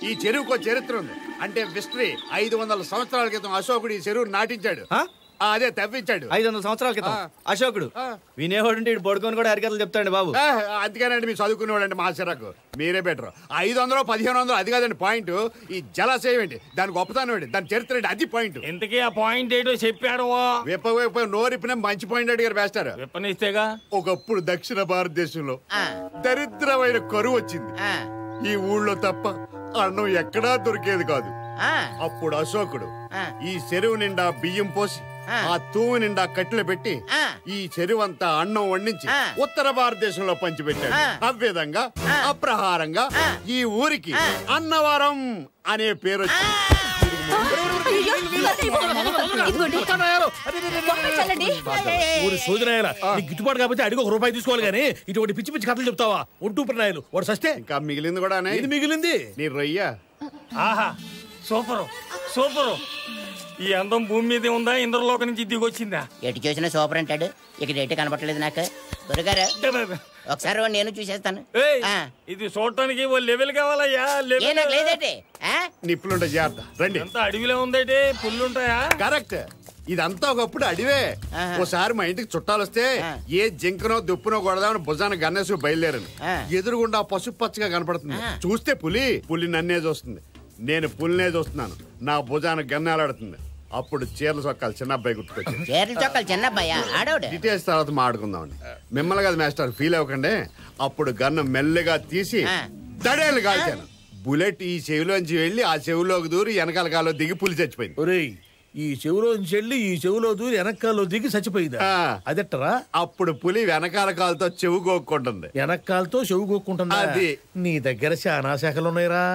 ఈ చెరువుకు చరిత్ర ఉంది అంటే మిస్టరీ ఐదు వందల సంవత్సరాల క్రితం అశోకుడు ఈ చెరువు నాటించాడు ఆ? ఆ, అదే తవ్వించాడు ఐదు వందల సంవత్సరాల క్రితం ఆ. అశోకుడు ఆ. వినేవాడు ఉంటే ఇటు పడుకొని కూడా అరికథలు చెప్తాడు బాబు ఆ, అందుకేనండి మీరు చదువుకునేవాడండి మా సిరకు మీరే బెటర్ ఐదు వందలు పదిహేను వందలు అది కాదండి పాయింట్ ఈ జలాశయం ఏంటి దాని గొప్పతనం ఏంటి దాని చరిత్ర ఏంటి అది పాయింట్ ఇంతకీ ఆ పాయింట్ ఏంటో చెప్పాడు విప్ప విప్ప నోరిపిన మంచి పాయింట్ అడిగారు వేస్తారు విప్పనిస్తేగా ఒకప్పుడు దక్షిణ భారతదేశంలో ఆ, దరిద్రమైన కరువు వచ్చింది ఆ, ఈ ఊళ్ళో తప్ప అన్నం ఎక్కడా దొరికేది కాదు ఆ, అప్పుడు అశోకుడు ఆ. ఈ చెరువు నిండా బియ్యం పోసి ఆ. ఆ తూము నిండా కట్టెలు పెట్టి ఆ. ఈ చెరువు అంతా అన్నం వండించి ఆ. ఉత్తర భారతదేశంలో పంచిపెట్టాడు ఆ. అవ్విధంగా ఆ. అప్రహారంగా ఆ. ఈ ఊరికి ఆ. అన్నవరం అనే పేరు వచ్చింది అయ్యో, ఇదిగోండి. పంపించాలండి. ఊరి సోదరాయల నీకు గిట్టుబాటు కాకపోతే అడిగి ఒక రూపాయి తీసుకోవాలి కానీ ఇటువంటి పిచ్చి పిచ్చి కథలు చెప్తావా ఒంటూ ప్రణాయాలు వాడు సస్తే ఇంకా మిగిలింది కూడా ఇది మిగిలింది నీ రొయ్య ఆహా సూపరు సూపరు ఈ అందం భూమి మీదే ఉందా ఇంద్రలోక నుంచి దిగొచ్చిందా ఎటు చూసినా సూపర్ అంటాడు ఇక్కడ ఎటు కనపట్టలేదు నాకు దొరికారు ఒకసారి వాడిని నేను చూసేస్తాను ఏయ్, ఆ. ఇది చూడటానికి ఓ లెవెల్ కావాలయ్యా ఏ లెవెల్ నాకు లేదంటే ఆ? నిప్పులుంటే జాగ్రత్త రండి ఎంత అడవిలో ఉందైతే పుల్లుంటాయా కరెక్ట్ ఇదంతా ఒకప్పుడు అడివే ఆహా. ఓసారి మా ఇంటికి చుట్టాలు వస్తే ఆ. ఏ జింకనో దుప్పునో కొడదామని భుజాన గన్నేసు బయలుదేరాను ఆ. ఎదురుగుండా పసుపు పచ్చగా కనపడుతుంది ఆ. చూస్తే పులి పులి నన్నే చూస్తుంది నేను పులినే చూస్తున్నాను నా భుజాన గన్నేలాడుతుంది అప్పుడు చీరల సొక్కాలు చిన్న అబ్బాయి గుర్తుకొచ్చింది చీరల చొక్కలు చిన్న అబ్బాయా ఆడవుడు డీటెయిల్స్ తర్వాత మాట్లాడుకుందామండి మిమ్మల్ని కదా మాస్టర్ ఫీల్ అవ్వకండి అప్పుడు గన్ను మెల్లగా తీసి ఆ. దడేలు కాల్చాను బుల్లెట్ ఈ చెవిలోంచి వెళ్ళి ఆ చెవిలోకి దూరి వెనకాల కాలో దిగి పులి చచ్చిపోయింది ఒరేయ్ ఈ చెవులో చెల్లి ఈ చెవులో దూరి వెనకాల్లో దిగి చచ్చిపోయిందా ఆ. అదెట్టరా అప్పుడు పులి వెనకాల కాలుతో చెవు గోక్కుంటుంది వెనకాలతో చెవు కొక్కుంటుందా అది. నీ దగ్గర చాలా శాఖలు ఉన్నాయిరా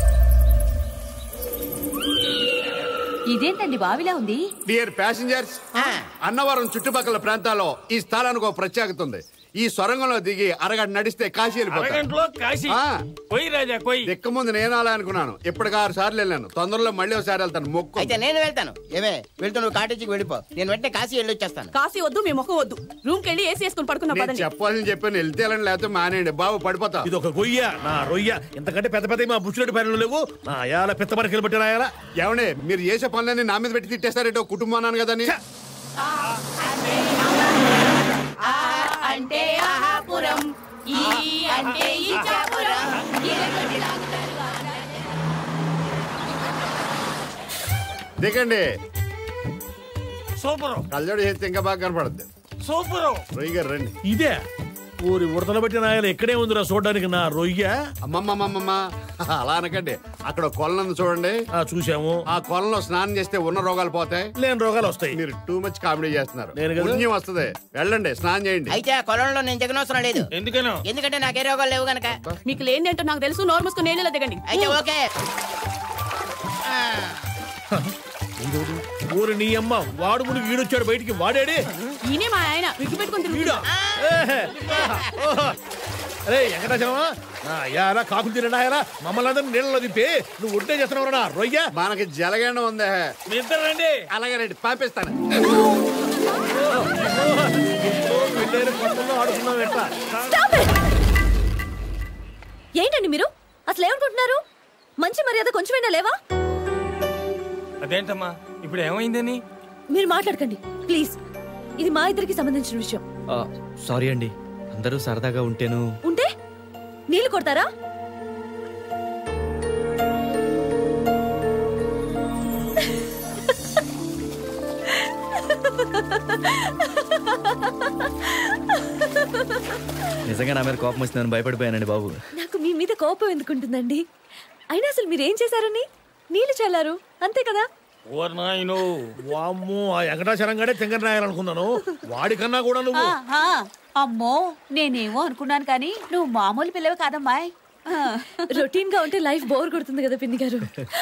ఇదేంటండి బావిలా ఉంది డియర్ ప్యాసింజర్స్ ఆ. అన్నవరం చుట్టుపక్కల ప్రాంతాల్లో ఈ స్థలానికి ఒక ప్రత్యేకత ఉంది ఈ సొరంగంలో దిగి అరగంట నడిస్తే కాశీ వెళ్ళిపోతాం అరగంటలో కాశీ ఆ. కొయ్యి రాజా కొయ్యి దిక్క ముందు నేను అలా అనుకున్నాను ఇప్పటికి ఆరు సార్లు వెళ్ళాను తొందరలో మళ్ళీ ఒకసారి వెళ్తాను మొక్కు అయితే నేను వెళ్తాను ఏమే వెళ్తూ నువ్వు కాటేజీకి వెళ్ళిపో నేను వెంటనే కాశీ వెళ్ళి వచ్చేస్తాను కాఫీ వద్దు మీ ముఖం వద్దు రూమ్ కెళ్ళి ఏసీ వేసుకుని పడుకున్నా నేను పదండి చెప్పాలని చెప్పాను వెళ్తే వెళ్ళండి లేకపోతే మానేయండి బాబు పడిపోతా ఇది ఒక గొయ్య నా రొయ్య ఇంతకంటే పెద్ద పెద్ద మా బుచ్చిరెడ్డి పనులు లేవు నా అయాల పెద్ద మరకలు పెట్టి రాయాలా ఏమండి మీరు చేసే పనులన్నీ నా మీద పెట్టి తిట్టేస్తారేటో కుటుంబం అన్నాను కదా అని. అంటే ఆహాపురం ఈ అంటే ఇచ్చాపురం ఇలాగొట్టి లాగుతారు దిగండి సూపరు కళ్ళజోడు చేస్తే ఇంకా బాగా కనపడుద్ది సూపరు రొయ్య గారు రండి ఇదే ఊరి ఉడతలు పెట్టిన ఆయన ఎక్కడే ఉందిరా చూడడానికి నా రొయ్య అమ్మమ్మమ్మమ్మ అలా అనకండి అక్కడ ఒక కొలను ఉంది చూడండి ఆ చూసాము ఆ కొలంలో స్నానం చేస్తే ఉన్న రోగాలు పోతాయి లేని రోగాలు వస్తాయి మీరు టూ మచ్ కామెడీ చేస్తున్నారు నేను కదా? పుణ్యం వస్తుంది వెళ్ళండి స్నానం చేయండి అయితే ఆ కొలంలో నేను దిగనవసరం లేదు ఎందుకనో ఎందుకంటే నాకే రోగాలు లేవు గనక మీకు లేనిదేంటో నాకు తెలుసు నోరు మూసుకుని నీళ్ళలో దిగండి అయితే ఓకే ఆ, ఊరి నీ అమ్మ వాడు మునిగి ఈడొచ్చాడు బయటికి వాడాడే ఈయనే మా ఆయన విగ్గు పెట్టుకుని వీడా తిరుగుతున్నా ఏహే. ఓహో. అరే వెంకటాచలమా నా అయ్యారా కాకులు తినడాయరా మమ్మల్ని అందరినీ నీళ్ళలో దింపి నువ్వు ఉంటే చేస్తున్నావు నా రొయ్య మనకి జలగండ ఉంది మీ ఇద్దరు రండి అలాగే రండి పంపిస్తాను వెళ్ళేరు కొత్తలో ఆడుకున్నావు ఎట్లా Stop it! ఏంటండి మీరు అసలు ఏమనుకుంటున్నారు మంచి మర్యాద కొంచెమైనా లేవా అదేంటమ్మా ఇప్పుడు ఏమైందని మీరు మాట్లాడకండి ప్లీజ్ ఇది మా ఇద్దరికి సంబంధించిన విషయం సారీ అండి అందరూ సరదాగా ఉంటేను ఉంటే నీళ్లు కొడతారా నిజంగా నా మీద కోపం వచ్చిందని భయపడిపోయానండి బాబు నాకు మీ మీద కోపం ఎందుకుంటుందండి అయినా అసలు మీరేం చేశారని నీళ్లు చల్లారు అంతే కదా ఓర్ నాయనో వామ్మో ఆ వెంకటాచలం గడే తింగర నాయాలనుకున్నాను వాడికన్నా కూడా నువ్వు ఆహా, అమ్మో నేనేమో అనుకున్నాను కానీ నువ్వు మామూలు పిల్లవి కాదమ్మాయ్ ఆ, రొటీన్ గా ఉంటే లైఫ్ బోర్ కొడుతుంది కదా పిన్ని గారు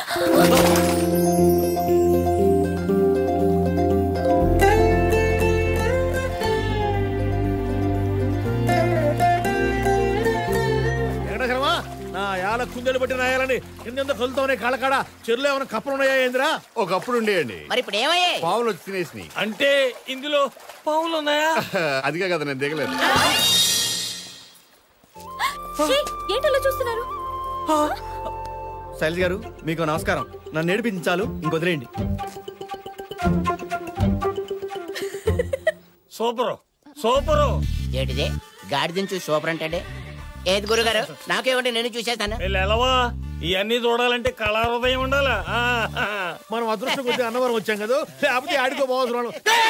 వెంకటాచలమా నా యాల కుందెలు పట్టిన నాయాలని కింద కలుతానే కాళ్ళకాడ చెరువులో ఏమైనా కప్పలు ఉన్నాయా ఏందిరా ఒకప్పుడు ఉండేయండి మరి ఇప్పుడు ఏమయ్యాయి పావులు వచ్చి తినేసినాయి అంటే ఇందులో పావులు ఉన్నాయా అదిగా కదా నేను దిగలేదు ఛీ, ఏంటలా చూస్తున్నారు శైలజ్ గారు మీకు నమస్కారం నన్ను నేర్పించాలు ఇంకొదిలేయండి సూపరు సూపరు ఏంటిది గాడిదని చూసి సూపర్ అంటాడే ఏది గురుగారు నాకేమంటే నేను చూసేస్తాను వీళ్ళు ఎలవా ఇవన్నీ చూడాలంటే కళా హృదయం ఉండాలా ఆ, ఆ. మనం అదృష్టం కొద్ది అన్నవరం వచ్చాం కదా లేకపోతే ఆడుకోబోతున్నాను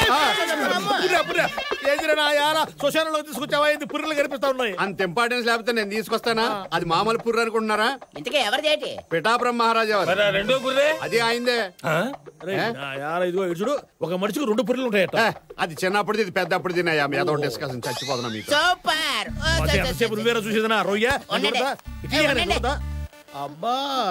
శ్మశానంలో తీసుకొచ్చావా ఏంది పుర్రెలు కనిపిస్తా ఉన్నాయి అంత ఇంపార్టెన్స్ లేకపోతే నేను తీసుకొస్తానా అది మామూలు పుర్రు అనుకుంటున్నారా ఇంతకీ ఎవరిది ఏంటి పిఠాపురం మహారాజా వారు మరి ఆ రెండో గుర్రే అది ఆయిందే ఆ? రేయ్, నా యార ఇదిగో ఇటు చూడు ఒక మనిషికి రెండు పుర్రెలు ఉంటాయట ఏ, అది చిన్నప్పుడు ఇది పెద్దప్పుడు తిన్నాయా ఏదో డిస్కషన్ చచ్చిపోతున్నా మీకు సూపర్ ఓ, అసలు స- స- ఎంతసేపు నువ్వేరా చూసేదనా రొయ్య ఉండండి. చూడతా? ఇటు ఇయ్యాలి, ఉండండి. చూడతా? అబ్బా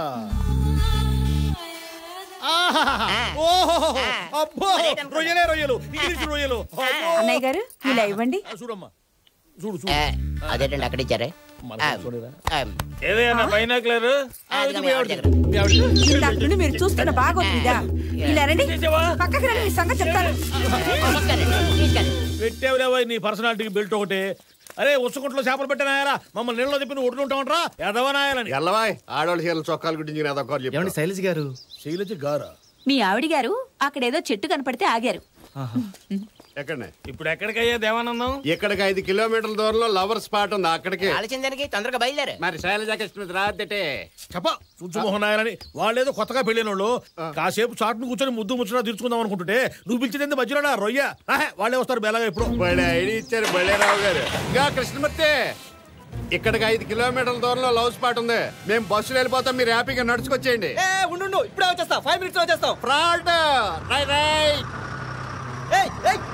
ఆహాహా. ఆ. ఓహో ఆ. అబ్బో మరేంటి అనుకున్నా? రొయ్యలే రొయ్యలు ఇంగ్లీష్ రొయ్యలు అబ్బో. అన్నయ్య గారు ఇలా ఇవ్వండి ఆ, చూడమ్మా చూడు ఆ, చూడు అదేంటండి అక్కడ ఇచ్చారే మన ఆ, చూడరా? ఆ, ఏదైనా బైనాక్లర్ ఆ, అదిగో మీ ఆవిడ దగ్గర. మీ ఆవిడ. ఇందాక నుండి మీరు చూస్తున్న బాగోతుందా ఇలా రండి చేసావా? పక్కకి రండి మీ సంగతి చెప్తాను తీసుకెళ్ళండి, తీసుకెళ్ళండి. పెట్టావులేవా నీ పర్సనాలిటీకి బెల్ట్ ఒకటి అరే ఉచ్చకుంట్లో చేపలు పెట్టినాయరా మమ్మల్ని నీళ్ళలో చెప్పి నువ్వు ఒడ్డుంటావంటరా ఎదవనాయాలని ఎల్లవాయ్ ఆడవాళ్ళ చీరలు చొక్కాలు గురించి అదొకరు ఏమండి చెప్పండి శైలజ్ గారు శైలజ గారా మీ ఆవిడ గారు అక్కడేదో చెట్టు కనపడితే ఆగారు ఎక్కడనే ఇప్పుడు ఎక్కడికయ్యా దేవానందం ఇక్కడికి ఐదు కిలోమీటర్ల దూరంలో లవర్ స్పాట్ ఉంది అక్కడికి ఆలోచన దానికి తొందరగా బయలుదేరు మరి శైలజ కృష్ణ రాదటే చెప్ప చుంచుమోహన్ నాయాలని వాళ్ళేదో కొత్తగా పెళ్ళిన వాళ్ళు కాసేపు చాటును కూర్చొని ముద్దు ముచ్చట తీర్చుకుందాం అనుకుంటుంటే నువ్వు పిలిచింది మధ్యలో నా రొయ్య ఆహే, వాళ్ళే వస్తారు బేలాగా ఇప్పుడు బడే ఐడి ఇచ్చారు బళ్ళేరావు గారు ఇంకా కృష్ణమూర్తి ఇక్కడికి ఐదు కిలోమీటర్ల దూరంలో లవ్ స్పాట్ ఉంది మేము బస్సులో వెళ్ళిపోతాం మీరు హ్యాపీగా నడుచుకొచ్చేయండి ఉండు ఇప్పుడే వచ్చేస్తా ఫైవ్ మినిట్స్ వచ్చేస్తాం ఫ్రాడ్ రై రై ఏయ్ ఏయ్